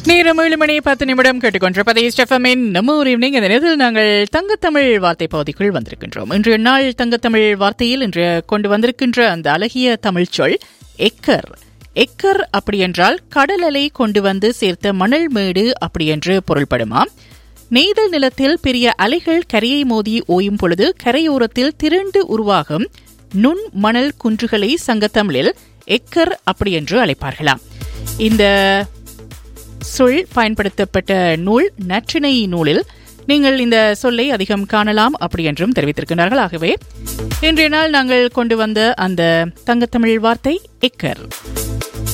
நேரம் ஏழு மணி பத்து நிமிடம் கேட்டுக்கொண்டிருப்பதை ஸ்டெஃபமின் நம்ம ஒரு ஈவினிங் இந்த நேரத்தில் நாங்கள் தங்கத்தமிழ் வார்த்தை பகுதிக்குள் வந்திருக்கின்றோம் இன்றைய நாள் தங்கத்தமிழ் வார்த்தையில் இன்று கொண்டு வந்திருக்கின்ற அந்த அழகிய தமிழ் சொல் எக்கர் எக்கர் அப்படி என்றால் கடல் அலை கொண்டு வந்து சேர்த்த மணல் மேடு அப்படி என்று பொருள்படுமாம் நெய்தல் நிலத்தில் பெரிய அலைகள் கரையை மோதி ஓயும் பொழுது கரையோரத்தில் திரண்டு உருவாகும் நுண் மணல் குன்றுகளை சங்கத்தமிழில் எக்கர் அப்படி என்று அழைப்பார்களாம் இந்த சொல் பயன்படுத்தப்பட்ட நூல் நற்றிணை நூலில் நீங்கள் இந்த சொல்லை அதிகம் காணலாம் அப்படி என்றும் தெரிவித்திருக்கிறார்கள் ஆகவே இன்றைய நாள் நாங்கள் கொண்டு வந்த அந்த தங்கத்தமிழ் வார்த்தை எக்கர்